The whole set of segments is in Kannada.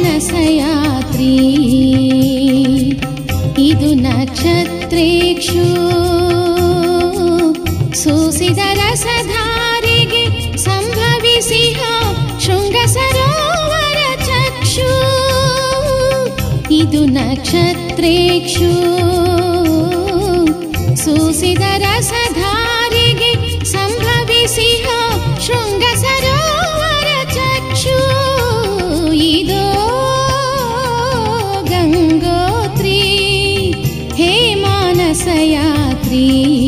ಮಾನಸಯಾತ್ರಿ ಇದು ನಕ್ಷತ್ರೇಕ್ಷು ಸೂಸಿದ ರಸಧಾರಿಗೆ ಸಂಭವಿಸಿಹ ಶೃಂಗ ಸರೋವರ ಚಕ್ಷು ಇದು ನಕ್ಷತ್ರೇಕ್ಷು ಸೂಸಿದ ರಸಧಾರಿಗೆ ಸಂಭವಿಸಿಹ ಶೃಂಗ ಸರೋವರ ಚಕ್ಷು ಇದೋ ಗಂಗೋತ್ರಿ ಹೇ ಮಾನಸಯಾತ್ರಿ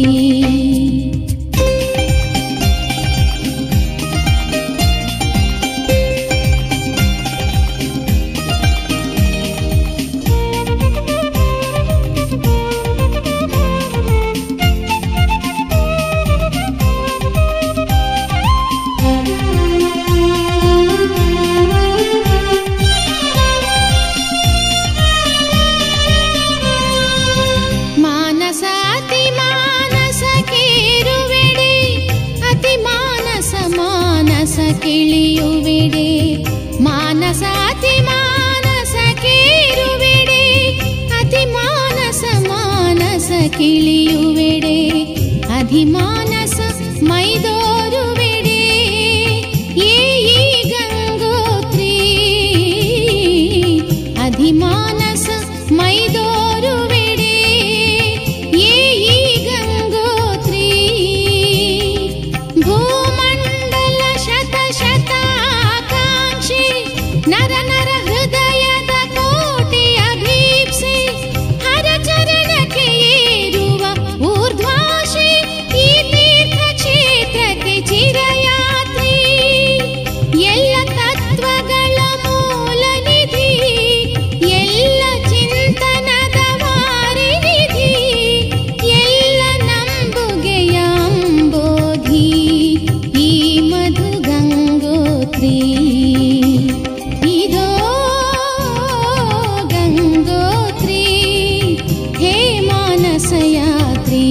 ಮಾನಸ ಅತಿ ಮಾನಸ ಕೇರುವೆಡೆ ಅತಿ ಮಾನಸ ಮಾನಸ ಕಿಳಿಯುವೆಡೆ ಮಾನಸ ಅತಿ ಮಾನಸ ಕೇರುವೆಡೆ ಅತಿ ಮಾನಸ ಮಾನಸ ಕಿಳಿಯುವೆಡೆ ಅಧಿಮಾನಸ ಮೈದೋರುವೆಡೆ ಏ ಈ ಗಂಗೋತ್ರಿ ಅಧಿಮಾನಸ ಮೈದೋರುವೆಡೆ ಏ ಈ ಗಂಗೋತ್ರಿ ಭೂಮಂಡಲ ಶತ ಶತ ಆಕಾಂಕ್ಷಿ ನರ ನರ ಹೃದಯದ ಕೋಟಿ ಅಭೀಪ್ಸೆ ಹರ ಚರಣಕ್ಕೆ ಏರುವ ಊರ್ಧ್ವಾಶೆ ಈ ತೀರ್ಥ ಕ್ಷೇತ್ರಕ್ಕೆ ಚಿರಯಾತ್ರಿ ಎಲ್ಲ ತತ್ವಗಳ ಮೂಲ ನಿಧಿ ಎಲ್ಲ ಚಿಂತನದ ವಾರಿನಿಧಿ ಎಲ್ಲ ನಂಬುಗೆಯ ಅಂಬೋಧಿ ಈ ಮಧು ಗಂಗೋತ್ರಿ ಇದೋ ಗಂಗೋತ್ರಿ ಹೇ ಮಾನಸಯಾತ್ರಿ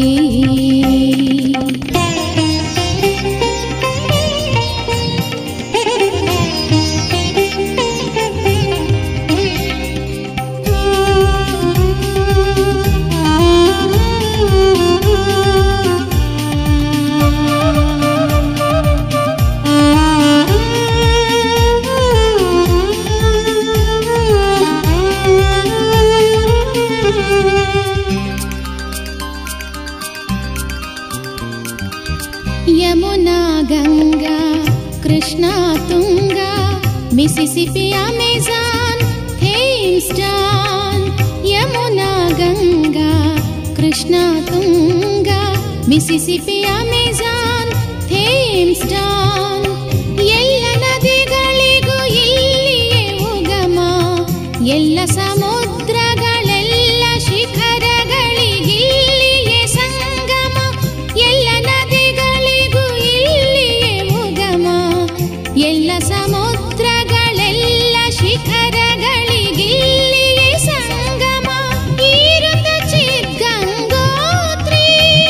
Yamuna Ganga Krishna Tunga Mississippi Amazon Thames Don Yamuna Ganga Krishna Tunga Mississippi Amazon Thames Don ಎಲ್ಲ ನದಿಗಳಿಗೂ ಇಲ್ಲಿಯೇ ಉಗಮ ಎಲ್ಲ ಸಮುದ್ರಗಳೆಲ್ಲ ಶಿಖರಗಳಿಗಿಲ್ಲಿಯೇ ಸಂಗಮ ಎಲ್ಲ ನದಿಗಳಿಗೂ ಇಲ್ಲಿಯೇ ಉಗಮ ಎಲ್ಲ ಸಮುದ್ರಗಳೆಲ್ಲ ಶಿಖರಗಳಿಗಿಲ್ಲಿಯೇ ಸಂಗಮ ಈರುತ ಚಿದ್ಗಂಗೋತ್ರಿ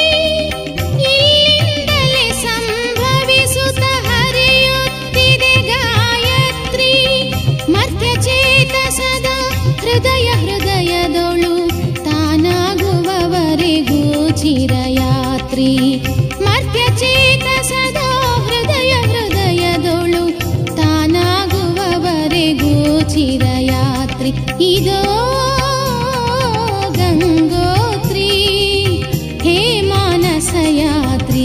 ಇಲ್ಲಿಂದಲೇ ಸಂಭವಿಸುತ್ತ ಹರಿಯುತ್ತಿದೆ ಗಾಯತ್ರಿ ಮರ್ತ್ಯ ಚೇತಸದ ಹೃದಯ ಹೃದಯದೊಳು ತಾನಾಗುವವರೆಗೂ ಚಿರಯಾತ್ರಿ ಮರ್ತ್ಯ ಚೇತಸದ ಹೃದಯ ಹೃದಯದೊಳು ತಾನಾಗುವವರೆಗೂ ಚಿರಯಾತ್ರಿ ಇದೋ ಗಂಗೋತ್ರಿ ಹೇ ಮಾನಸಯಾತ್ರಿ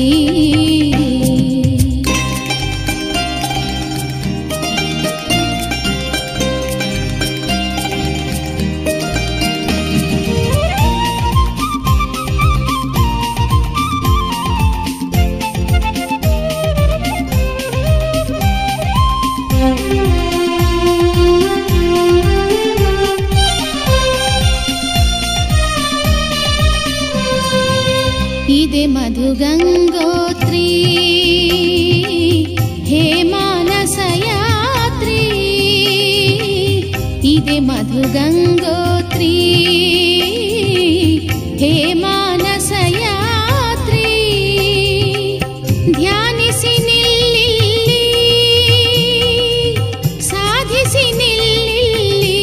ಇದೆ ಮಧು ಗಂಗೋತ್ರಿ ಹೇ ಮಾನಸಯಾತ್ರಿ ಇದೆ ಮಧು ಗಂಗೋತ್ರಿ ಹೇ ಮಾನಸಯಾತ್ರಿ ಧ್ಯಾನಿಸಿ ನಿಲ್ಲಿಲ್ಲಿ ಸಾಧಿಸಿ ನಿಲ್ಲಿಲ್ಲಿ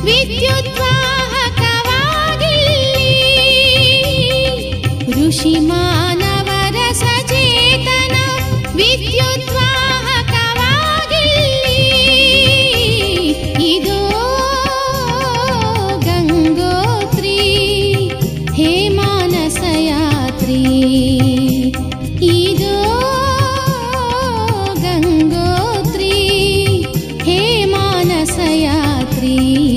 ವಿದ್ಯುದ್ವಾಹಕವಾಗಿಲ್ಲಿ ಋಷಿ ಮಾನವರ ಸಚೇತನ ವಿದ್ಯುದ್ವಾಹಕವಾಗಿಲ್ಲಿ ಇದೋ ಗಂಗೋತ್ರಿ ಹೇ ಮಾನಸ ಯಾತ್ರಿ ಇದೋ ಗಂಗೋತ್ರಿ ಹೇ ಮಾನಸ ಯಾತ್ರಿ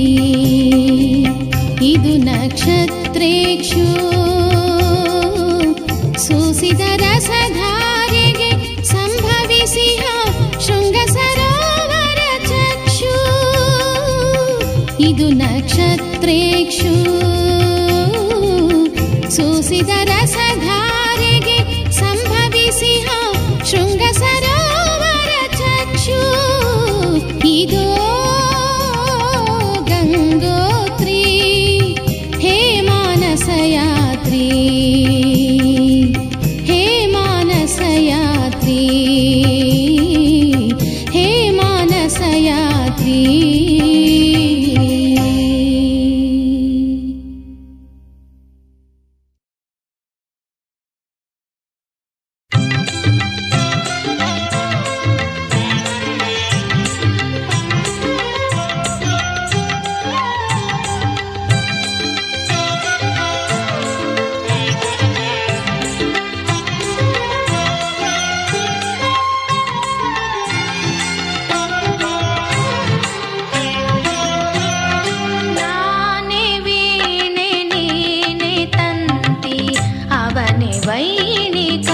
ಇದು ನಕ್ಷತ್ರೇಕ್ಷು ಸೂಸಿದ ರಸಧಾರೆಗೆ ಸಂಭವಿಸಿಹ ಶೃಂಗ ಸರೋವರ ಚಕ್ಷು ಇದು ನಕ್ಷತ್ರೇಕ್ಷು ಸೂಸಿದ ರಸಧಾರೆಗೆ ಸಂಭವಿಸಿಹ ಶೃಂಗ ಸರೋವರ ಚಕ್ಷು ಇದೋ ಗಂಗೋತ್ರಿ ಹೇ ಮಾನಸ ಯಾತ್ರಿ ಹೇ ಮಾನಸ ಯಾತ್ರಿ ಹೇ ಮಾನಸ ಯಾತ್ರಿ ನಾನೇ ವೀಣೆ ನೀನೆ ತಂತಿ ಅವನೇ ವೈಣಿಕ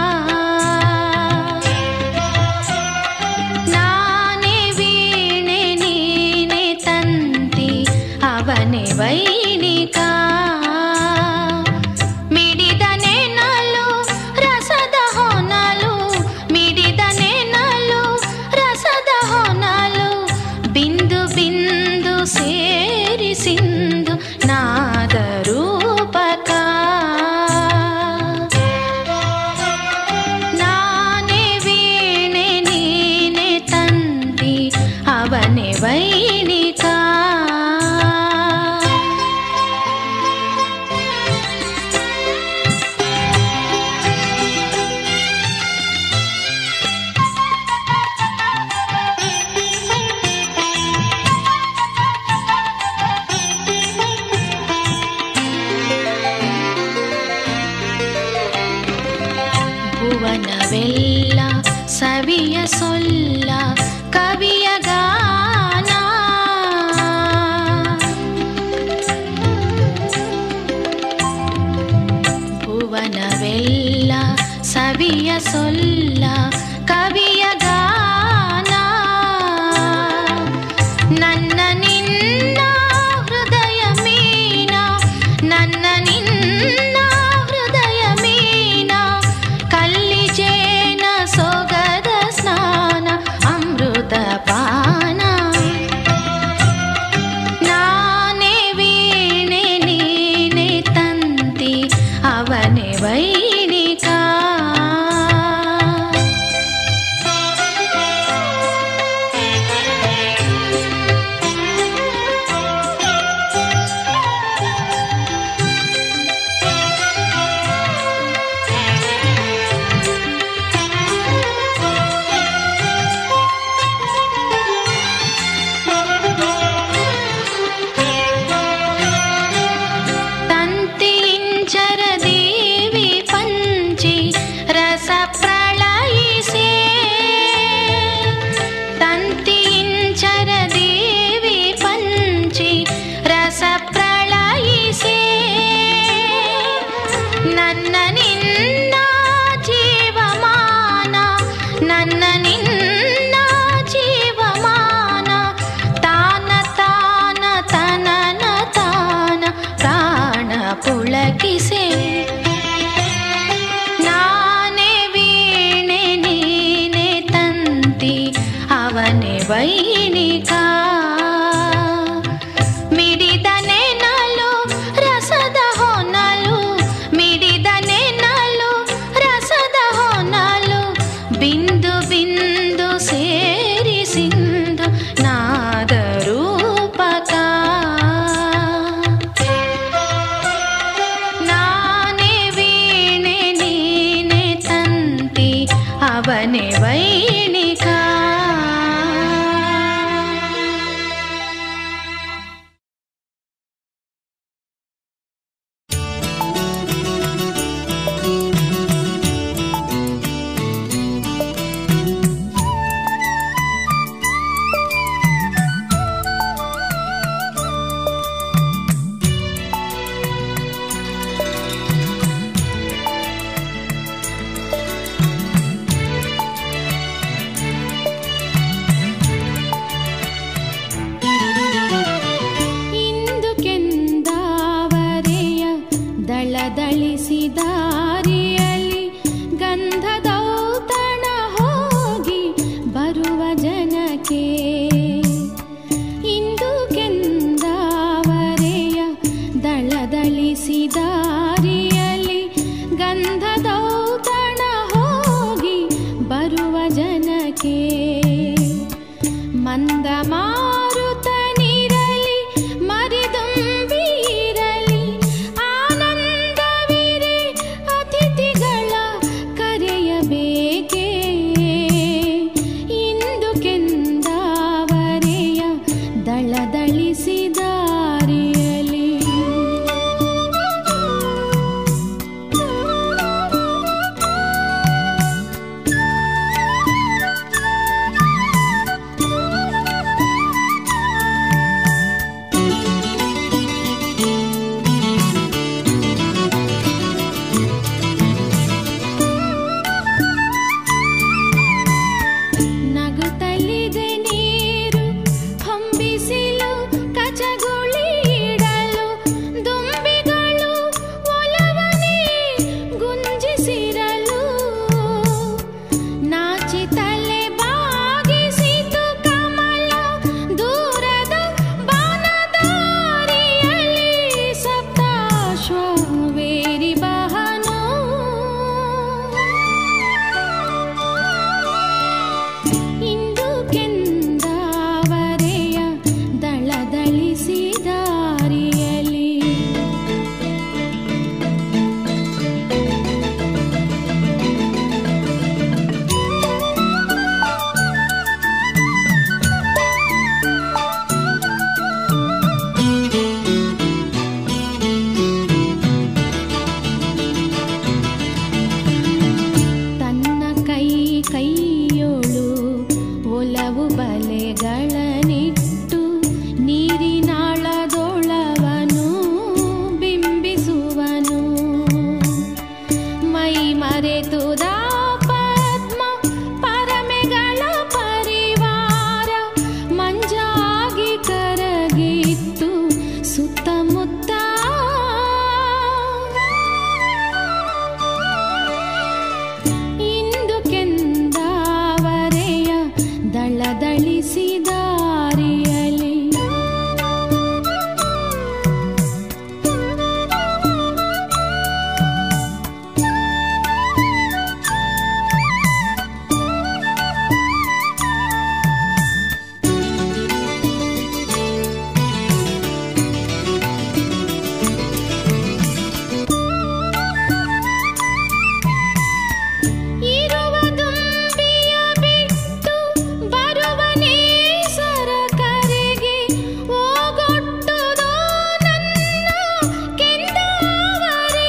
ನಾನೇ ವೀಣೆ ನೀನೆ ತಂತಿ ಅವನೇ ವೈಣಿಕ ಮಿಡಿದ ನೆನಲು ರಸದ ಹೊನಲು ಮಿಡಿದ ನೆನಲು ರಸದ ಹೊನಲು ಬಿಂದು ಬಿಂದು ಸೇರಿ ಸಿಂಧು ನಾದ ರೂಪಕ ನಾನೇ ವೀಣೆ ನೀನೆ ತಂದಿ ಅವನೇ ವೈಣಿಕ ಭುವನವೆಲ್ಲ ಸವಿಯ ಸೊಲ್ಲ ಕವಿಯ ಗಾನ ಭುವನವೆಲ್ಲ ಸವಿಯ ಸೊಲ್ಲ ಕವಿಯ ಗಾನ ನನ್ನ ನಿನ್ನ ಹೃದಯ ಮೀನ ನನ್ನ ನಿನ್ನ ಹೃದಯ ಮೀನ ಕಲ್ಲಿಜೇನ ಸೊಗದ ಸ್ನಾನ ಅಮೃತ ಪಾನ ನಾನೇ ವೀಣೆ ನೀನೆ ತಂತಿ ಅವನೇ ವೈಣಿಕ ವೈಣಿಕಾ ಇಂದು ಕೆಂದಾವರೆಯ ದಳದಳಿಸಿದಾರಿಯಲ್ಲಿ ಗಂಧದೌತಣ ಹೋಗಿ ಬರುವ ಜನಕ್ಕೆ ಇಂದು ಕೆಂದಾವರೆಯ ದಳದಳಿಸಿದಾರಿಯಲ್ಲಿ ಗಂಧದೌತಣ ಹೋಗಿ ಬರುವ ಜನಕ್ಕೆ ಮಂದ ಮಾರುತನಿರಲಿ ಮರಿದುಂಬಿರಲಿ ಆನಂದವಿರೆ ಅತಿಥಿಗಳ ಕರೆಯಬೇಕೇ ಇಂದು ಕೆಂದಾವರೆಯ ದಳದಳಿಸಿದಾರಿಯಲಿ ನಗುತ್ತಲಿದೆ ನೀರು ಹೊಂಬಿಸಿಲು ಕಚಗುಳಿಡಲು ದುಂಬಿಗಳು ಒಲವನೇ ಗುಂಜಿಸಿರಲು ನಾಚಿ ತಲೆ ಬಾಗಿಸಿತು ಕಮಲ ದೂರದ ಬಾನದಾರಿಯಲ್ಲಿ ಸಪ್ತಾಶ್ವೇರಿ ಬಹನು ಇಂದು ಕೆಂದಾವರೆಯ ದಳದಳಿಸಿದಾರಿಯಲಿ ತನ್ನ ಕೈ ಕೈಯೋಳು ಒಲವು ಬಲೆಗಳನಿಟ್ಟು ನೀರಿನಾಳದೊಳವನು ಬಿಂಬಿಸುವನು ಮೈ ಮರೆತುದ ಪದ್ಮ ಪರಮೆಗಳ ಪರಿವಾರ ಮಂಜಾಗಿ ಕರಗಿತ್ತು ಸುತ್ತಮುತ್ತ ಇಂದು ಕೆಂದಾವರೆಯ ದಳದಳಿಸಿದಾರಿಯಲಿ ಇರುವ ದುಂಬಿಯ ಬಿಟ್ಟು ಬರುವನೇ ಸರ ಕರೆಗೆ ಓಗೊಟ್ಟುದೋ ನನ್ನ ಕೆಂದಾವರೆ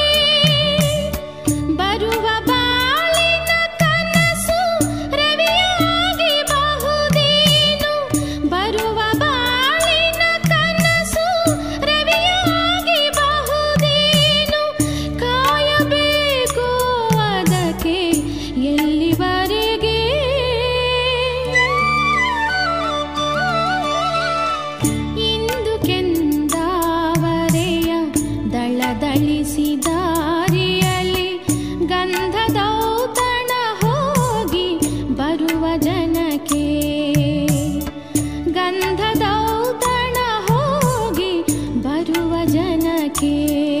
ಬರುವ ಬಾಳಿನ ಕನಸು ರವಿಯಾಗಿ ಬಹುದೇನು ಬರುವ ಬಾಳಿನ ಕನಸು ರವಿಯಾಗಿ ಬಹುದೇನು ಕಾಯಬೇಕು ಅದಕ್ಕೆ ಎಲ್ಲಿವರೆಗೆ ಇಂದು ಕೆಂದಾವರೆಯ ದಳದಳಿಸಿದಾರಿಯಲ್ಲಿ ಗಂಧದೌತಣ ಹೋಗಿ ಬರುವ ಜನಕ್ಕೆ ಗಂಧದೌತಣ ಹೋಗಿ ಬರುವ ಜನಕ್ಕೆ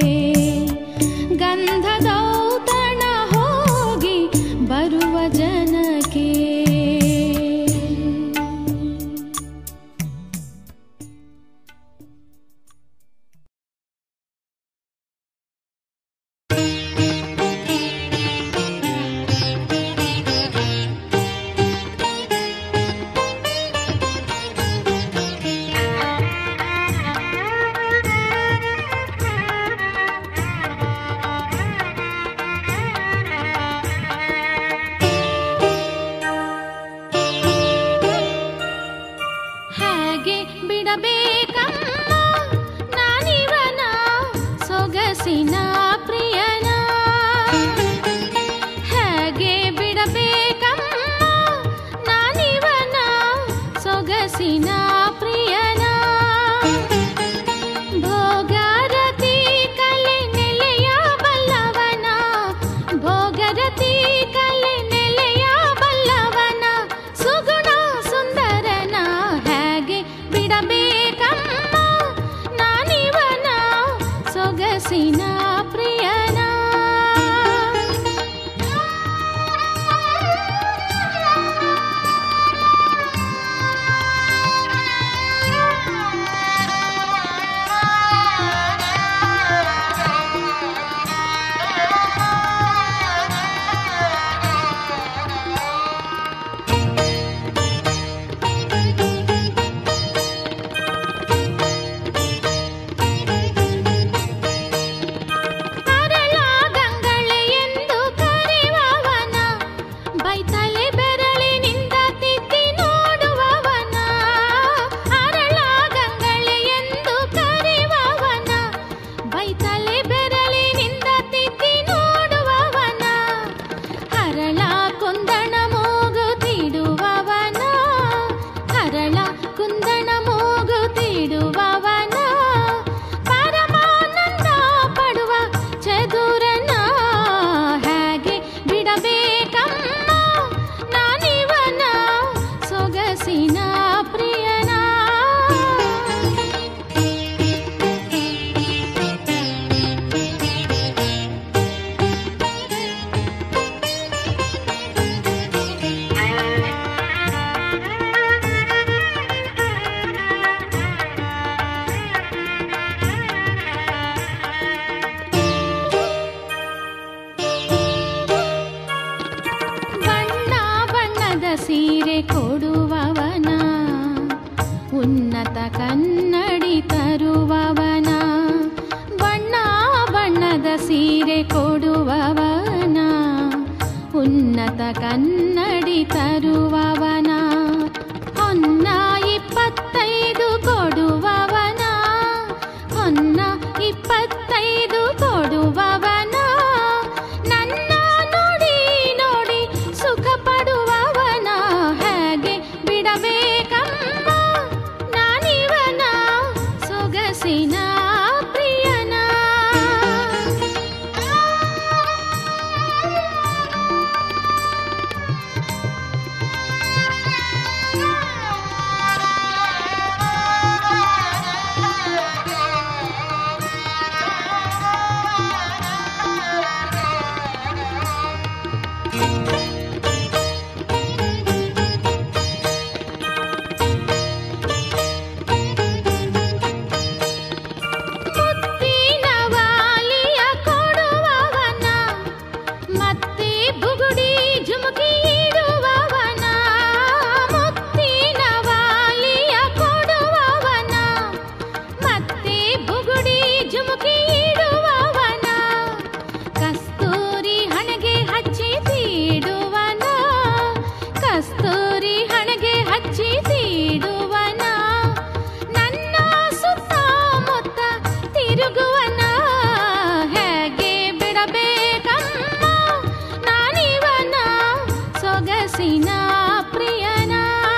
ಗಂಧದೌತಣ ಹೋಗಿ ಬರುವ ಜನಕ್ಕೆ ಸೊಗಸಿನ ಪ್ರಿಯನ ಹೇಗೆ ಬಿಡಬೇಕಮ್ಮ ನಾನಿವನ ಸೊಗಸಿನ ಪ್ರಿಯನ ಭೋಗರತಿ ಕಲೆ ನೆಲೆಯ ಬಲ್ಲವನ ಭೋಗರತಿ ಕಲೆ ನೆಲೆಯ ಬಲ್ಲವನ ಸುಗುಣ ಸುಂದರನ ಹೇಗೆ ಬಿಡಬೇಕಮ್ಮ ನಾನಿವನ ಸೊಗಸಿನ ಪ್ರಿಯನ ಅರಳ ಗಂಗಳೆ ಎಂದು ಕರೆಯುವವನ ಬೈತಲೆ ಬೆರಳಿನಿಂದ ತಿದ್ದಿ ನೋಡುವವನ ಅರಳ ಗಂಗಳೆ ಎಂದು ಕರೆಯುವವನ ಬೈತಲೆ ಬೆರಳಿನಿಂದ ತಿದ್ದಿ ನೋಡುವವನ ಹರಳ ಕುಂದಣ ಮೂಗುತ್ತಿಡುವವನ ಹರಳ ಕುಂದಣ ಮೂಗುತ್ತಿಡುವವನ ಪರಮಾನಂದ ಪಡುವ ಚದುರನ ಹೇಗೆ ಬಿಡಬೇಕಮ್ಮ ನಾನಿವನ ಸೊಗಸಿನ ಪ್ರಿಯನ ಬಣ್ಣ ಬಣ್ಣದ ಸೀರೆ ಕೊಡುವವನ ಉನ್ನತ ಕನ್ನಡಿ ತರುವವನ ಬಣ್ಣ ಬಣ್ಣದ ಸೀರೆ ಕೊಡುವವನ ಉನ್ನತ ಕನ್ನಡಿ ತರುವವನ ಹೊನ್ನ ಇಪ್ಪತ್ತೈದು ಕೊಡುವವನ ಹೊನ್ನ ಇಪ್ಪತ್ತೈದು ಕೊಡುವವನ ನನ್ನ ನೋಡಿ ನೋಡಿ ಸುಖ ಪಡುವವನ ಹೇಗೆ ಬಿಡಬೇಕಮ್ಮ ನಾನಿವನ ಸೊಗಸಿನ ಪ್ರಿಯನ ಮುತ್ತಿನ ವಾಲಿಯ ಕೊಡುವವನ ಮತ್ತೆ ಬುಗುಡಿ ಜುಮುಕಿ ಇಡುವವನ ಮುತ್ತಿನ ವಾಲಿಯ ಕೊಡುವವನ ಮತ್ತೆ ಬುಗುಡಿ ಜುಮುಕಿ ಇಡುವವನ ಕಸ್ತೂರಿ ಹಣೆಗೆ ಹಚ್ಚಿ ತೀಡುವನ ಕಸ್ತೂರಿ ಹಣೆಗೆ ಹಚ್ಚಿ ತೀಡುವನ ನನ್ನ ಸುತ್ತಮುತ್ತ ತಿರುಗುವನ ಹೇಗೆ ಬಿಡಬೇಕಮ್ಮ ನಾನಿವನ ಸೊಗಸಿನ ಪ್ರಿಯನ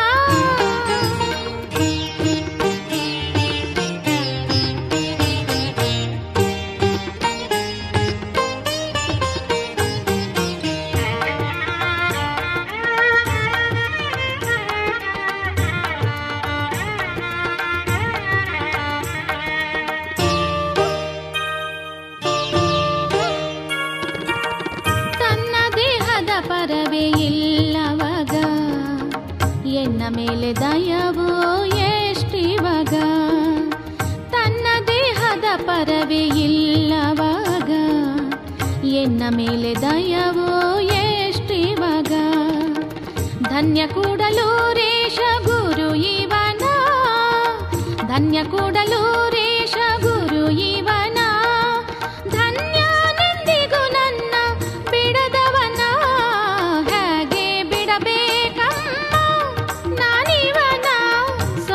ತನ್ನ ದೇಹದ ಪರವೇ ಇಲ್ಲವಗ ಎನ್ನ ಮೇಲೆ ದಯವೋ ಎಷ್ಟಿವಾಗ ತನ್ನ ದೇಹದ ಪರವೇ ಇಲ್ಲವಾಗ ಎನ್ನ ಮೇಲೆ ದಯವೋ ಎಷ್ಟಿವಾಗ ಧನ್ಯ ಕೂಡಲು ರೇಷ ಗುರು ಇವನ ಧನ್ಯ ಕೂಡಲು ರೇಷ ಗುರು ಇವನ ಧನ್ಯನೆಂದಿಗೂ ನನ್ನ ಬಿಡದವನ ಹೇಗೆ ಬಿಡಬೇಕಮ್ಮ ನಾನಿವನ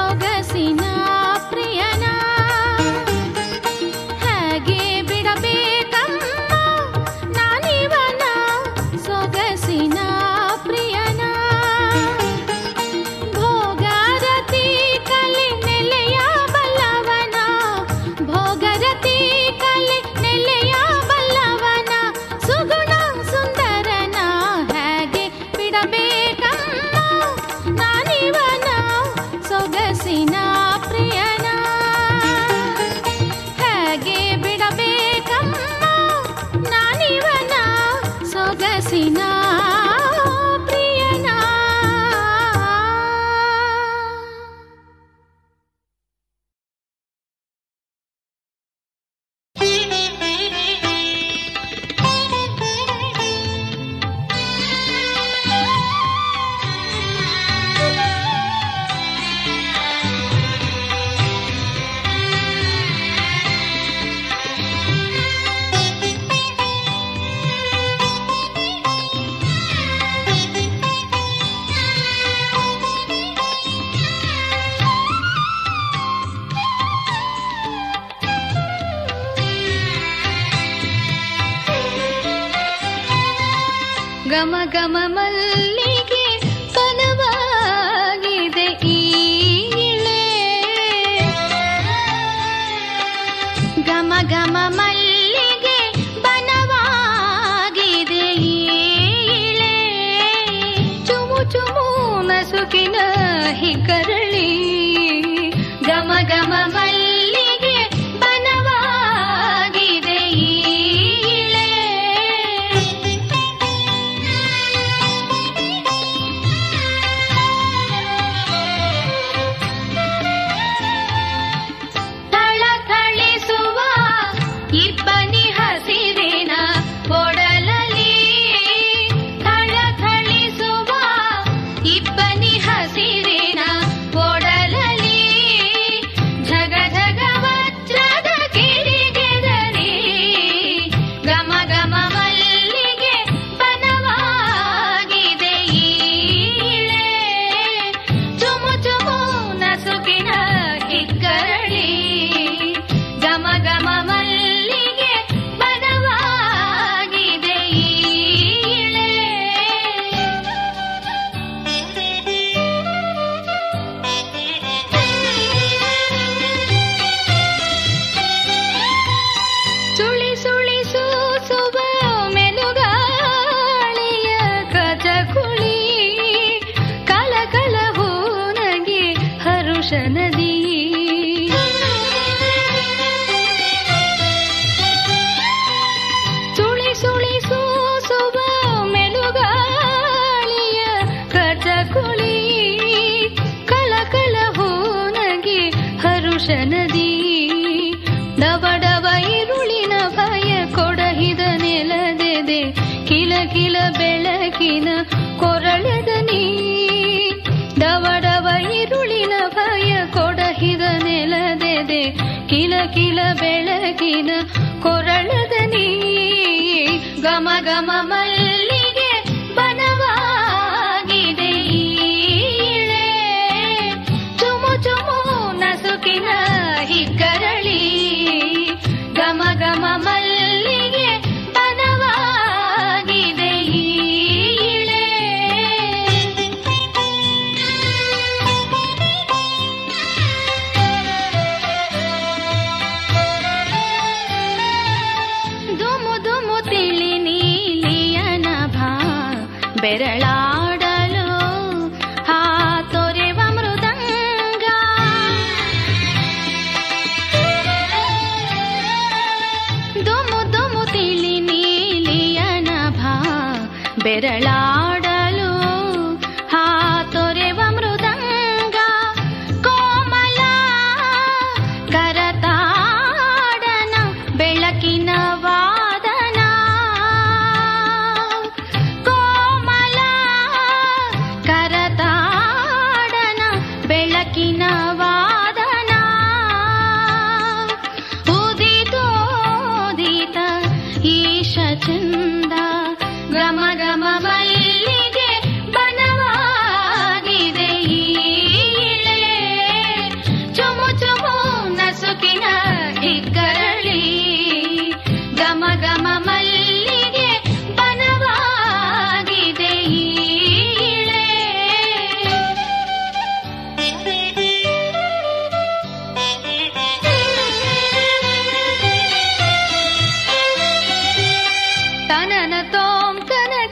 ಸೊಗಸಿನ ಪ್ರಿಯನ ಹೇಗೆ ಬಿಡಬೇಕಮ್ಮ ಗಮ ಗಮ ಮಲ್ಲಿಗೆ ಬನವಾಗಿದೆ ಈ ಇಳೆ ಗಮ ಗಮ ಮಲ್ಲಿಗೆ ಬನವಾಗಿದೆ ಈ ಇಳೆ ಚುಮು ಚುಮು ನಸುಕಿನ ಹಿಕರಳಿ ಗಮ ಗಮ ಮಲ್ಲಿಗೆ ಬನವಾಗಿದೆ ಈ ಇಳೆ ಥಳಥಳಿಸುವ ಇಬ್ಬನಿ ಹಸಿರಿನ ಒಡಲಲಿ ಥಳಥಳಿಸುವ ಇಬ್ಬನಿ ಹಸಿರಿನ ಒಡಲಲಿ ಝಗ ಝಗ ವಜ್ರದ ಕಿಡಿಗೆದರಿ ಗಮ ಗಮ ಮಲ್ಲಿಗೆ ಬನವಾಗಿದೆ ಈ ಇಳೆ ಚುಮು ಚುಮು ನಸುಕಿನ ಹಿಕ್ಕರಳಿ ಗಮ ಗಮ ಮಲ್ಲಿಗೆ ಬನವಾಗಿದೆ ಈ ಇಳೆ ಸುಳಿ ಸುಳಿ ಸೂಸುವ ಮೆಲುಗಾಳಿಯ ಕಜ ಕುಳಿ ಕಲ ಕಲ ಹೂನಗೆ ಹರುಷ ನದಿ ಸುಳಿ ಸುಳಿ ಸೂಸುವ ಮೆಲುಗಾಳಿಯ ಕಜ ಕುಳಿ ಕಲ ಕಲ ಹೂನಗೆ ಹರುಷ ನದಿ ಡಬಡವ ಇರುಳಿನ ಭಯ ಕೊಡಹಿದ ನೆಲದೆದೆ ಕಿಲ ಕಿಲ ಬೆಳಕಿನ ಕೊರಳದ ನೀ ಡವಡವ ಇರುಳಿನ ಭಯ ಕೊಡಹಿದ ನೆಲದೆದೆ ಕಿಲ ಕಿಲ ಬೆಳಕಿನ ಕೊರಳದ ನೀ ಗಮ ಗಮ ಮಲ್ಲಿಗೆ ಬನವಾಗಿದೆ ಈ ಇಳೆ ಚುಮು ಚುಮು ನಸುಕಿನ ಹಿಕ್ಕರಳಿ ಗಮ ಗಮ ಮಲ್ಲಿಗೆ ಬನವಾಗಿದೆ ಈ ಇಳೆ ದುಮು ದುಮು ತಿಳಿ ನೀಲಿಯನ ಭಾ ಬೆರಳಾಡಲು ಹಾ ತೊರೆವ ಮೃದಂಗ ದುಮು ದುಮು ತಿಳಿ ನೀಲಿಯನ ಭಾ ಬೆರಳಾಡಲು ಹಾ ತೊರೆವ ಮೃದಂಗ ಕೋಮಲ ಕರತಾಡನ ಬೆಳಕಿನ ವಾದನ ಕೋಮಲ ಕರತಾಡನ ಬೆಳಕಿನ ವಾದನ ಉದಿತೋದಿತ ಈಶ ಚಂದ ಗಮ ಗಮ ಮಲ್ಲಿಗೆ ಬನವಾಗಿದೆ ಈ ಇಳೆ ಚುಮು ಚುಮು ನಸುಕಿನ ಹಿಕ್ಕರಳಿ ಗಮ ಗಮ ಮಲ್ಲಿಗೆ ಬನವಾಗಿದೆ ಈ ಇಳೆ ತನನ ತೋಂ ತನ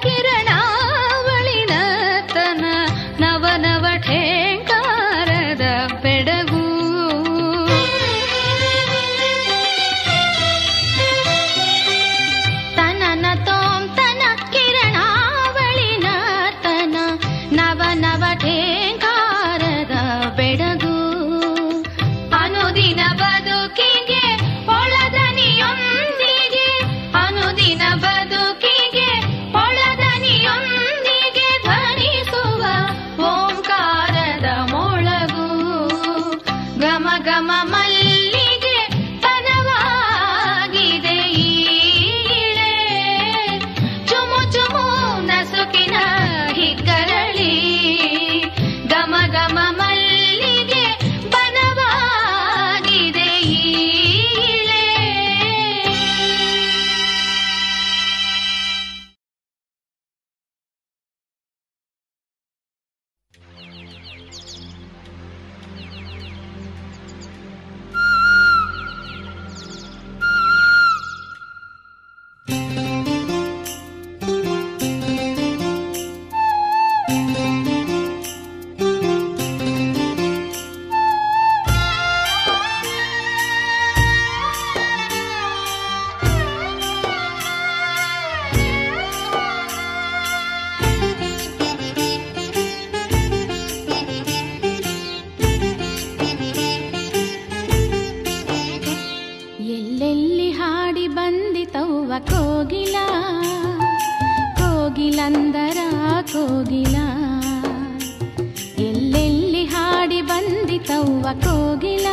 ಎಲ್ಲೆಲ್ಲಿ ಹಾಡಿ ಬಂದಿತವ್ವ ಕೋಗಿಲ ಕೋಗಿಲಂದರ ಕೋಗಿಲ ಎಲ್ಲೆಲ್ಲಿ ಹಾಡಿ ಬಂದಿತವ್ವ ಕೋಗಿಲ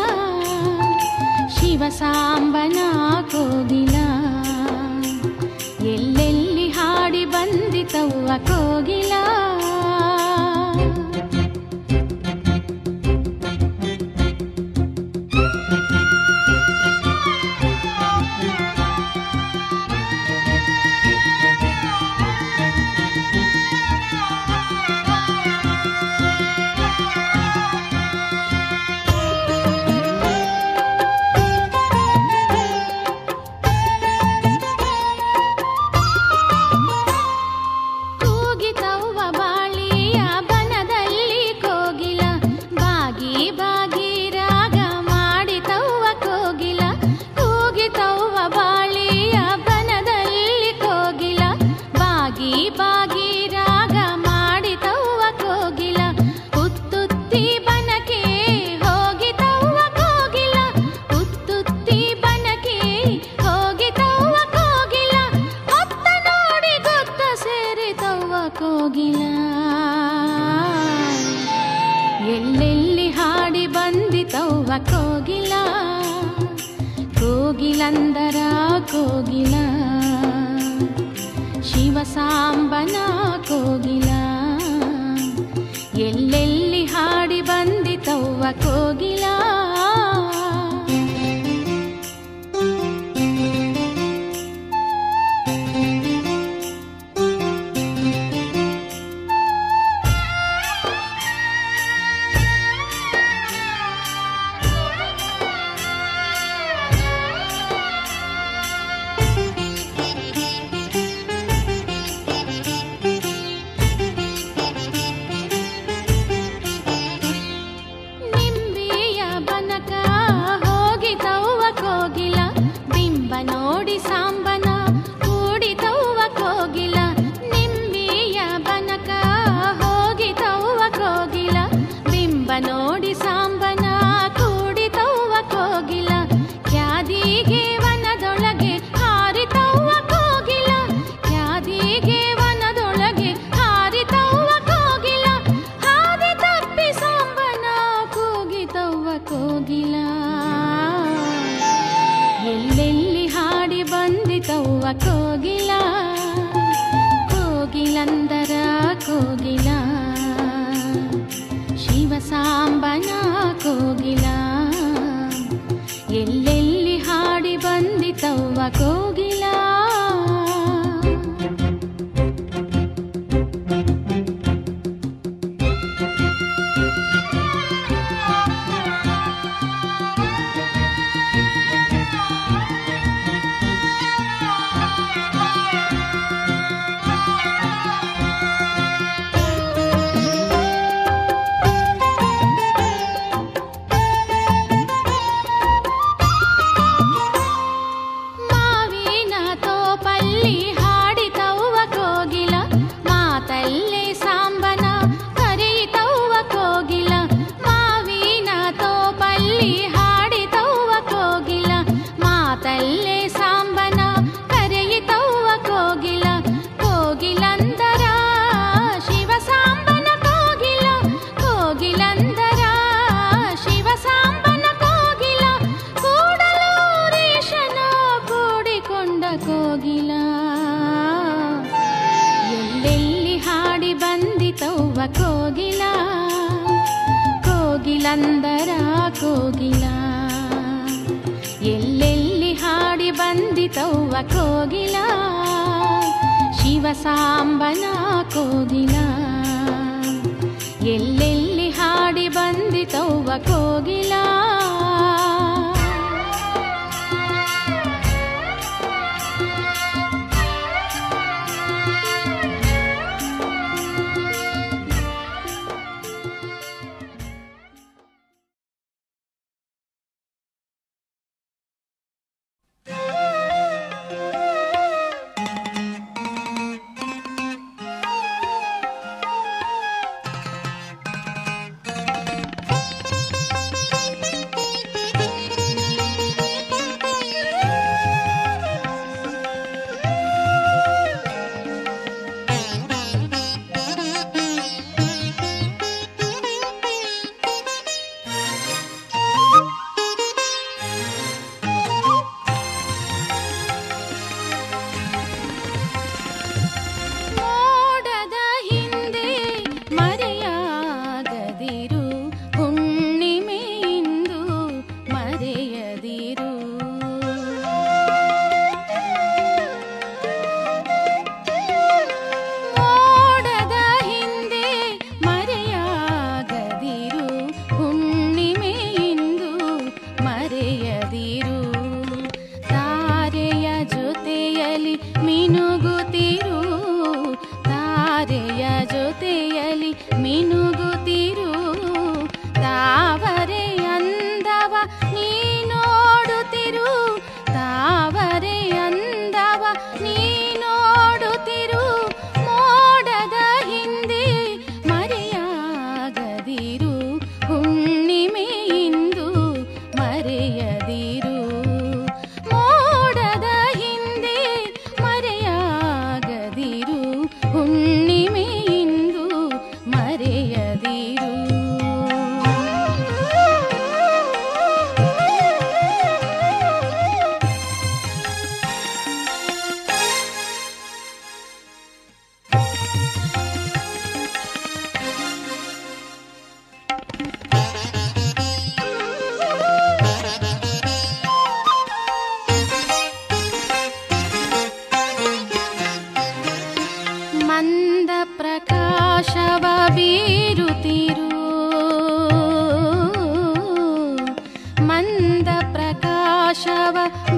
ಶಿವಸಾಂಬನ ಕೋಗಿಲ ಎಲ್ಲೆಲ್ಲಿ ಹಾಡಿ ಬಂದಿತವ್ವ ಕೋಗಿಲ ಕೂಗಿತವ್ವ ಬಾಳಿಯ ಬನದಲ್ಲಿ ಕೋಗಿಲ ಬಾಗಿ ಬಾಗಿ ರಾಗ ಮಾಡಿತವ್ವ ಕೋಗಿಲ ಕೂಗಿತವ್ವ ಬಾಳಿಯ ಬನದಲ್ಲಿ ಕೋಗಿಲ ಬಾಗಿ ಬಾಗಿ ರಾಗ ಮಾಡಿತವ್ವ ಕೋಗಿಲ ಉತ್ತುತ್ತಿ ಬನಕೆ ಹೋಗಿತವ್ವ ಕೋಗಿಲ ಉತ್ತುತ್ತಿ ಬನಕೆ ಹೋಗಿತವ್ವ ಕೋಗಿಲ ಹೊತ್ತ ನೋಡಿ ಗೊತ್ತ ಸೇರಿತವ್ವ ಕೋಗಿಲ ಎಲ್ಲೆಲ್ಲಿ ಹಾಡಿ ಬಂದಿತವ್ವ ಕೋಗಿಲ ಕೋಗಿಲಂದರ ಕೋಗಿಲ ಶಿವಸಾಂಬನ ಕೋಗಿಲ ಎಲ್ಲೆಲ್ಲಿ ಹಾಡಿ ಬಂದಿತವ್ವ ಕೋಗಿಲ ನಿಂಬಿಯ ಬನಕ ಹೋಗಿತವ್ವ ಕೋಗಿಲ ಬಿಂಬ ನೋಡಿ ಸಾಂಬನ ಕೂಡಿತವ್ವ ಕೋಗಿಲ ನಿಂಬಿಯ ಬನಕ ಹೋಗಿತವ್ವ ಕೋಗಿಲ ಬಿಂಬ ನೋಡಿ ಸಾಂಬನ ಕೂಡಿತವ್ವ ಕೋಗಿಲ ಕ್ಯಾದಿಗೆ ವನದೊಳಗೆ ಹಾರಿತವ್ವ ಕೋಗಿಲ ಕ್ಯಾದಿಗೆ ವನದೊಳಗೆ ಹಾರಿತವ್ವ ಕೋಗಿಲ ಹಾದಿ ತಪ್ಪಿ ಸಾಂಬನ ಕೂಗಿತವ್ವ ಕೋಗಿಲ ಎಲ್ಲೆಲ್ಲಿ ಹಾಡಿ ಬಂದಿತವ್ವ ಕೋಗಿಲ ಕೋಗಿಲಂದರ ಕೋಗಿಲ ಶಿವಸಾಂಬನ ಕೋಗಿಲ ಎಲ್ಲೆಲ್ಲಿ ಹಾಡಿ ಬಂದಿತವ್ವ ಕೋಗಿಲ ಮಾವಿನ ತೋಪಲ್ಲಿ ಹಾಡಿತವ್ವ ಕೋಗಿಲ ಮಾತಲ್ಲೇ ಸಾಂಬನ ಕರೆಯಿತವ್ವ ಕೋಗಿಲ ಮಾವಿನ ತೋಪಲ್ಲಿ ಹಾಡಿತವ್ವ ಕೋಗಿಲ ಮಾತಲ್ಲೇ ಸಾಂಬನ ಕರೆಯಿತವ್ವ ಕೋಗಿಲ ಕೋಗಿಲಂದರ ಶಿವಸಾಂಬನ ಕೋಗಿಲ ಕೋಗಿಲಂದರ ಶಿವಸಾಂಬನ ಕೋಗಿಲ ಕೂಡಲೂರೇಶನ ಕೂಡಿಕೊಂಡ ಕೋಗಿಲ ಎಲ್ಲೆಲ್ಲಿ ಹಾಡಿ ಬಂದಿತವ್ವ ಕೋಗಿಲ ಕೋಗಿಲಂದರ ಕೋಗಿಲ ಎಲ್ಲೆಲ್ಲಿ ಹಾಡಿ ಬಂದಿತವ್ವ ಕೋಗಿಲ ಶಿವಸಾಂಬನ ಕೋಗಿಲ ಎಲ್ಲೆಲ್ಲಿ ಹಾಡಿ ಬಂದಿತವ್ವ ಕೋಗಿಲ ಿ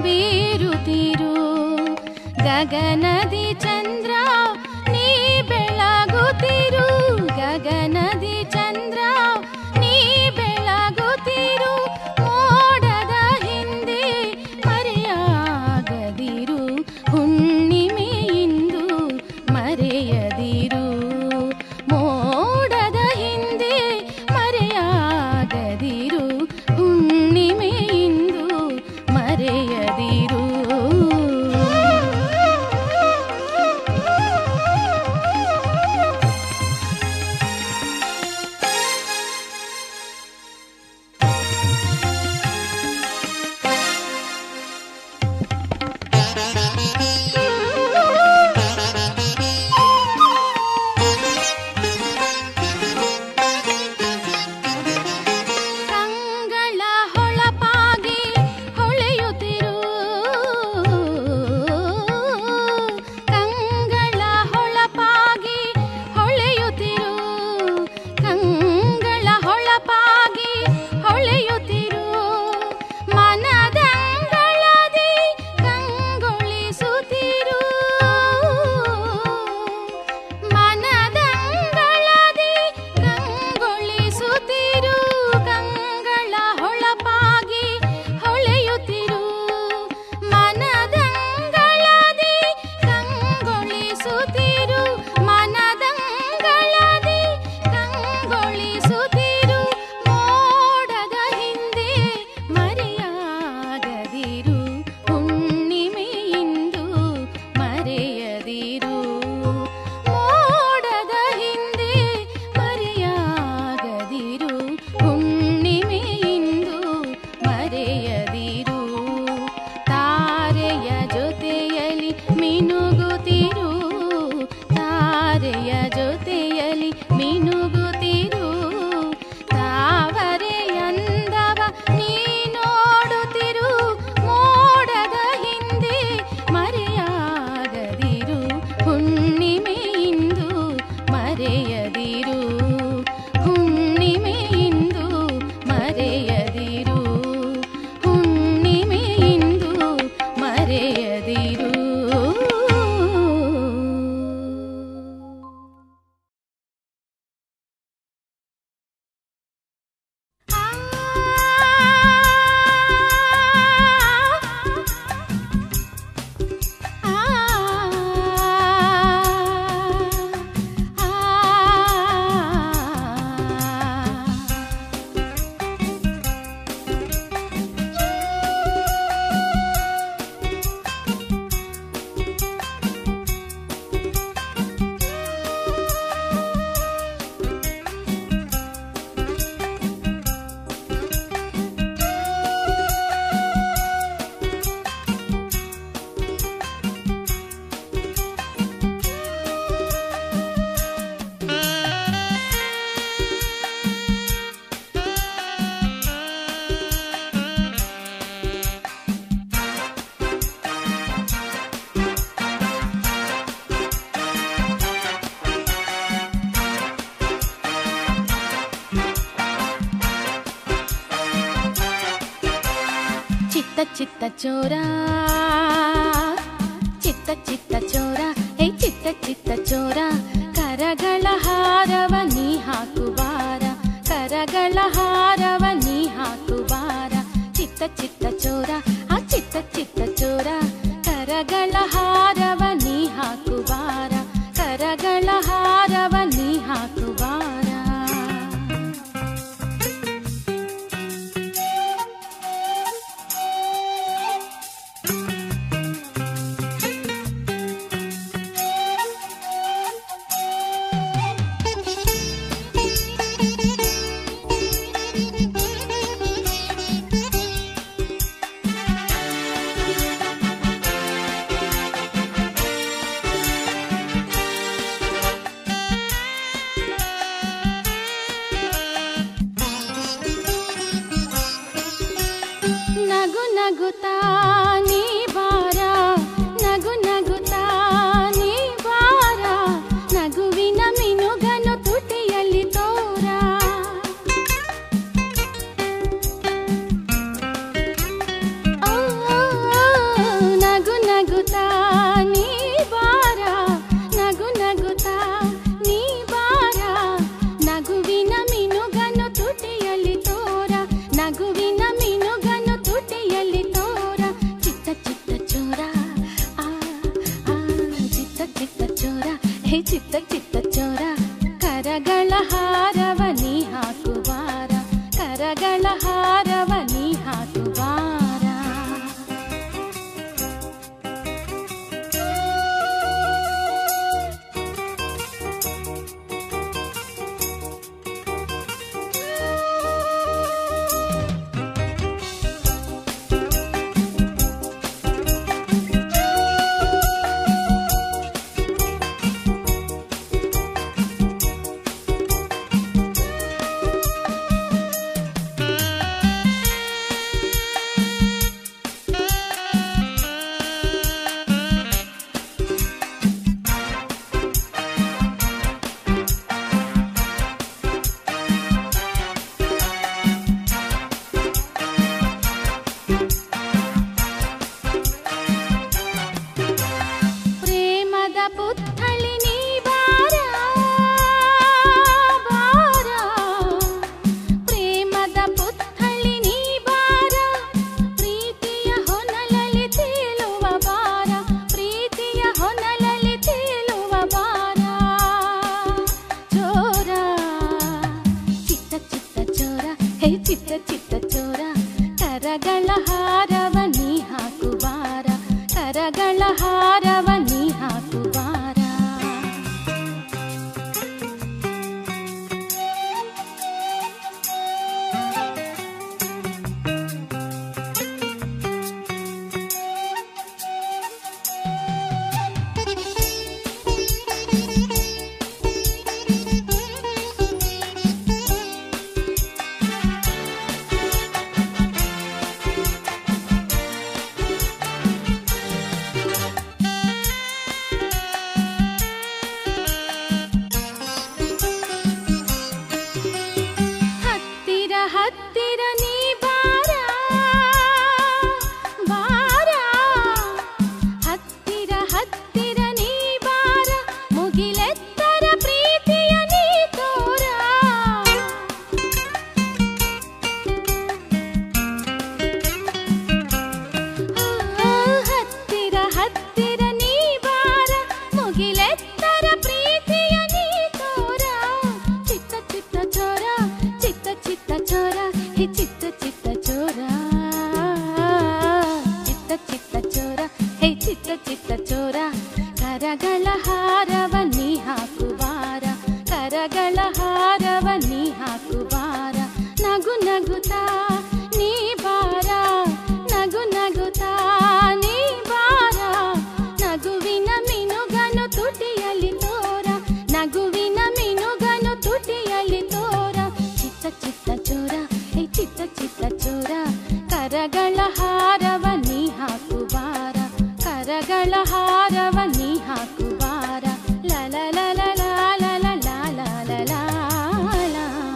ಬೀರುತ್ತಿರು ಗಗನದಿ ಚಂದ್ರ ನೀ ಬೆಳಗುತ್ತಿರು ಗಗನದಿ ಚಂದ್ರ ನೀ ಬೆಳಗುತ್ತಿರು ಮೋಡದ ಹಿಂದೆ ಮರೆಯಾಗದಿರು ಹುಣ್ಣಿಮೆಯಿಂದು ಮರೆಯದಿರು ಮೋಡದ ಹಿಂದೆ ಮರೆಯಾಗದಿರು ಹುಣ್ಣಿಮೆಯಿಂದು ಮರೆಯದಿರು ಕಂಗಳ ಹೊಳಪಾಗಿ ಹೊಳೆಯುತ್ತಿರು ಕಂಗಳ ಹೊಳಪಾಗಿ ಹೊಳೆಯುತ್ತಿರು ಕಂಗಳ ಹೊಳಪಾಗಿ ಹೊಳೆಯುತ್ತಿರು ಮನದಂಗಳದಿ ಕಂಗೊಳಿಸುತ್ತಿರು ಮನದಂಗಳದಿ ಕಂಗೊಳಿಸುತ್ತಿರು ಕಂಗಳ ಹೊಳಪಾಗಿ ಹೊಳೆಯುತ್ತಿರು ಮನದಂಗಳದಿ ಕಂಗೊಳಿಸುತ್ತಿರು ಮನದಂಗಳದಿ ಕಂಗೊಳಿಸುತ್ತಿರು ಮೋಡದ ಹಿಂದೆ ಮರೆಯಾಗದಿರು ಹುಣ್ಣಿಮೆಯಿಂದು ಮರೆಯದಿರು ಮೋಡದ ಹಿಂದೆ ಮರೆಯಾಗದಿರು ಹುಣ್ಣಿಮೆಯಿಂದು ಮರೆಯದಿರು ತಾರೆಯ ಜೊತೆಯಲಿ ಮಿನುಗುತ್ತಿರು ತಾರೆಯ ಜೊತೆಯಲಿ ಮಿನುಗುತ್ತಿರು ತಾವರೆಯಂದವ ನೀ ನೋಡುತ್ತಿರು ಮೋಡದ ಹಿಂದೆ ಮರೆಯಾಗದಿರು ಹುಣ್ಣಿಮೆಯಿಂದು ಮರೆಯದಿರು ಹುಣ್ಣಿಮೆಯಿಂದು ಮರೆಯದಿರು ಹುಣ್ಣಿಮೆಯಿಂದು ಮರೆಯದಿರು ಚಿತ್ತ ಚಿತ್ತ ಚೋರ ಚಿತ್ತ ಚಿತ್ತ ಚೋರ ಹೇ ಚಿತ್ತ ಚಿತ್ತ ಚೋರ ಕರಗಳ ಹಾರವ ನೀ ಹಾಕುವಾರ ಕರಗಳ ಹಾರವ ನೀ ಹಾಕುವಾರ ಚಿತ್ತ ಚಿತ್ತ ಚೋರ ಆ ಚಿತ್ತ ಚಿತ್ತ ಚೋರ ಕರಗಳ ಹಾರವ ನೀ ಹಾಕುವಾರ ಕರಗಳ ಹಾರವ ನೀ ಹಾಕುವಾರ ಚಿತ್ತ ಚೋರ ಕರಗಳ ಹಾರವ ನೀ ಹಾಕುವಾರ ಕರಗಳ ಹಾರವ ನೀ ಹಾಕುವಾರ ನಗು ನಗುತ್ತಾ ನೀ ಬಾರ ನಗು ನಗುತ್ತಾ ನೀ ಬಾರ ನಗುವಿನ ಮಿನುಗನು ತುಟಿಯಲ್ಲಿ ತೋರ ನಗುವಿನ ಮಿನುಗನು ತುಟಿಯಲ್ಲಿ ತೋರ ಚಿತ್ತ ಚಿತ್ತ ಚೋರ ಹೇ ಚಿತ್ತ ಚಿತ್ತ ಚೋರ ಕರಗಳ ಹಾರವ ನೀ ಹಾಕುವಾರ ಕರಗಳ ಹಾರವ ನೀ ಹಾಕುವಾರ ಲಲ ಲಲ ಲಾಲ ಲಲ ಲಾಲ ಲಾಲ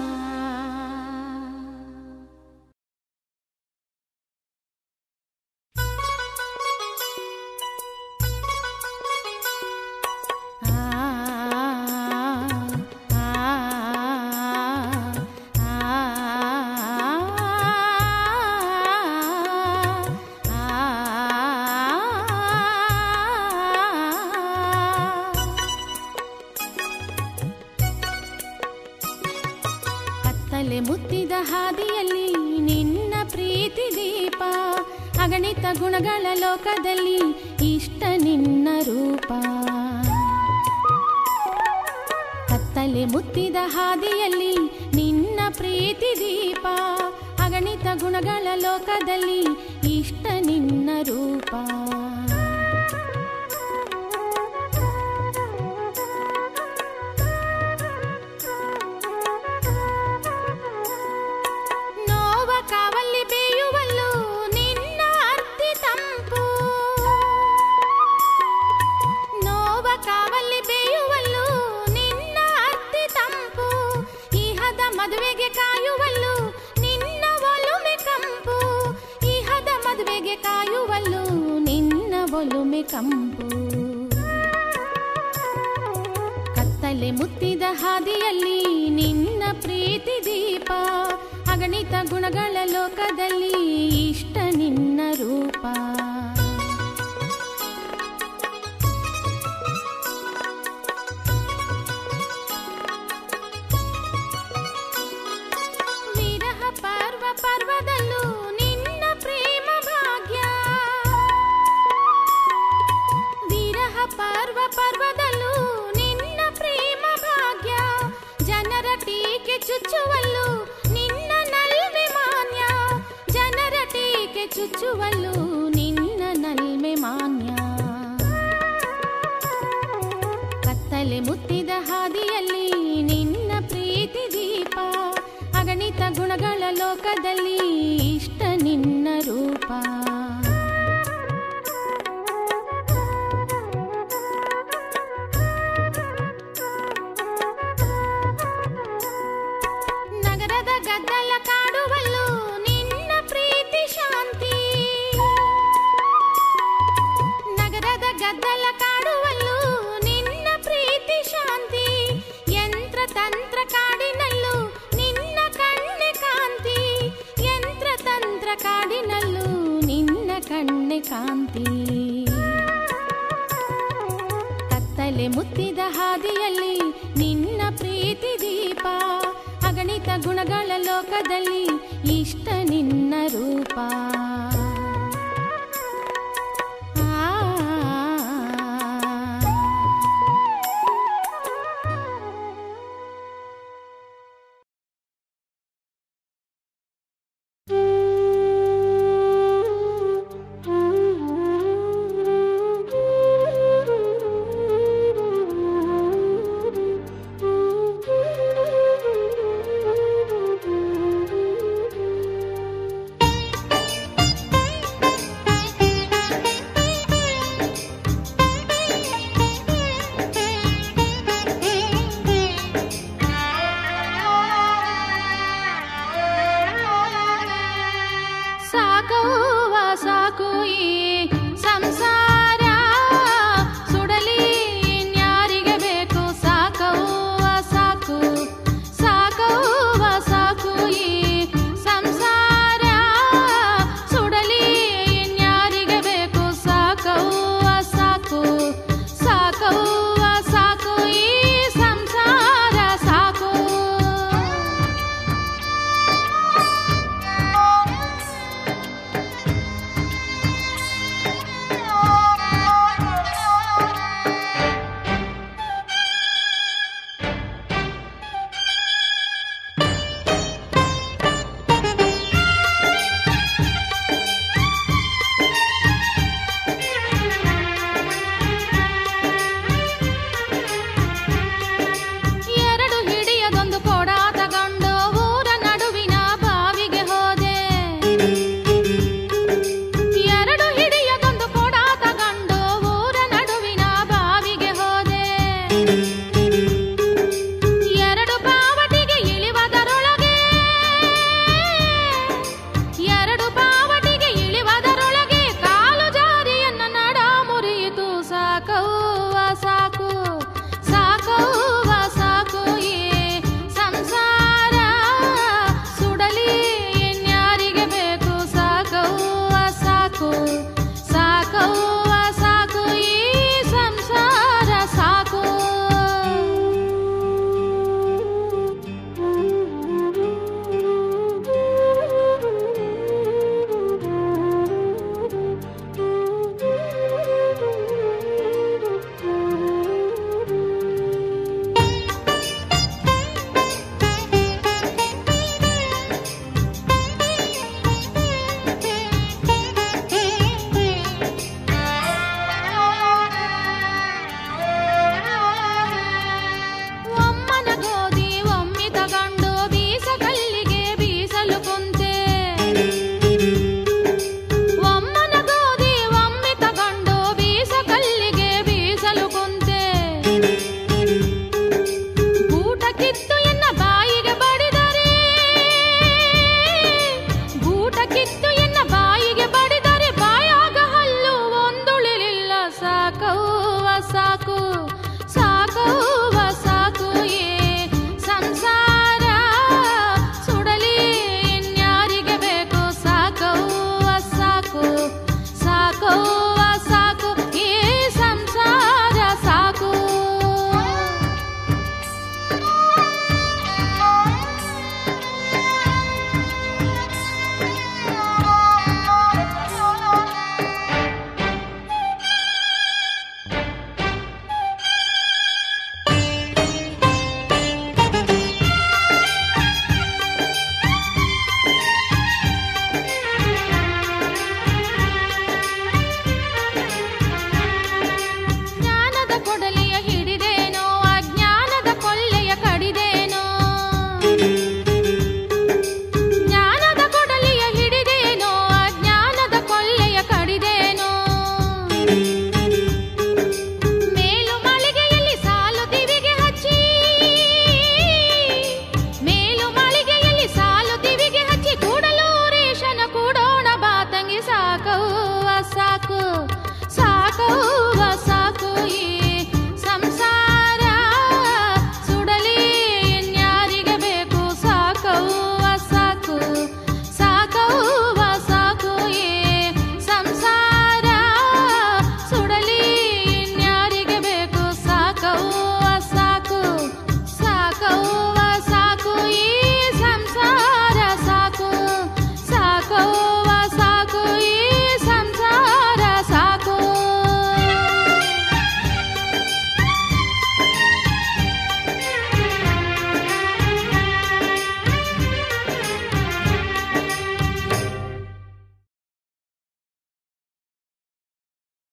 ಕತ್ತಲೆ ಮುತ್ತಿದ ಹಾದಿಯಲ್ಲಿ ನಿನ್ನ ಪ್ರೀತಿ ದೀಪ ಅಗಣಿತ ಗುಣಗಳ ಲೋಕದಲ್ಲಿ ಇಷ್ಟ ನಿನ್ನ ರೂಪ ಕತ್ತಲೆ ಮುತ್ತಿದ ಹಾದಿಯಲ್ಲಿ ನಿನ್ನ ಪ್ರೀತಿ ದೀಪ ಅಗಣಿತ ಗುಣಗಳ ಲೋಕದಲ್ಲಿ ಇಷ್ಟ ನಿನ್ನ ರೂಪ ನೋವ ಕಾವಲ್ಲಿ ಬೇಯುವಲ್ಲೂ ನಿನ್ನ ಅರ್ತಿ ತಂಪು ನೋವ ಕಾವಲ್ಲಿ ಬೇಯುವಲ್ಲೂ ನಿನ್ನ ಅರ್ತಿ ತಂಪು ಇಹದ ಮದುವೆಗೆ ಕಾಯುವಲ್ಲೂ ನಿನ್ನ ಒಲುಮೆ ಕಂಪು ಇಹದ ಮದುವೆಗೆ ಕಾಯುವಲ್ಲೂ ನಿನ್ನ ಒಲುಮೆ ಕಂಪು ಕತ್ತಲೆ ಮುತ್ತಿದ ಹಾದಿಯಲ್ಲಿ ನಿನ್ನ ಪ್ರೀತಿ ದೀಪ ಅಗಣಿತ ಗುಣಗಳ ಲೋಕದಲ್ಲಿ ಇಷ್ಟ ನಿನ್ನ ರೂಪ ವಿರಹ ಪರ್ವ ಪರ್ವದಲ್ಲೂ ನಿನ್ನ ಪ್ರೇಮ ಭಾಗ್ಯ ವಿರಹ ಪರ್ವ ಪರ್ವದಲ್ಲೂ ನಿನ್ನ ಪ್ರೇಮ ಭಾಗ್ಯ ಜನರ ಟೀಕೆ ಚುಚ್ಚುವಲ್ಲೂ ನಿನ್ನ ನಲ್ಮೆ ಮಾನ್ಯ ಜನರ ಟೀಕೆ ಚುಚ್ಚುವಲ್ಲೂ ನಿನ್ನ ನಲ್ಮೆ ಮಾನ್ಯ ಕತ್ತಲೆ ಮುತ್ತಿದ ಹಾದಿಯಲ್ಲಿ ನಿನ್ನ ಪ್ರೀತಿ ದೀಪ ಅಗಣಿತ ಗುಣಗಳ ಲೋಕದಲ್ಲಿ ಇಷ್ಟ ನಿನ್ನ ರೂಪ ನಗರದ ಗದ್ದಲ ಕಾಡುವಲ್ಲೂ ನಿನ್ನ ಪ್ರೀತಿ ಶಾಂತಿ ನಗರದ ಗದ್ದಲ ಕಾಡುವಲ್ಲೂ ನಿನ್ನ ಪ್ರೀತಿ ಶಾಂತಿ ಯಂತ್ರ ತಂತ್ರ ಕಾಡಿನಲ್ಲೂ ನಿನ್ನ ಕಣ್ಣೆ ಕಾಂತಿ ಯಂತ್ರ ತಂತ್ರ ಕಾಡಿನಲ್ಲೂ ನಿನ್ನ ಕಣ್ಣೆ ಕಾಂತಿ ಕತ್ತಲೆ ಮುತ್ತಿದ ಹಾದಿಯಲ್ಲಿ ನಿನ್ನ ಪ್ರೀತಿ ದೀಪ ಅಗಣಿತ ಗುಣಗಳ ಲೋಕದಲ್ಲಿ ಇಷ್ಟ ನಿನ್ನ ರೂಪ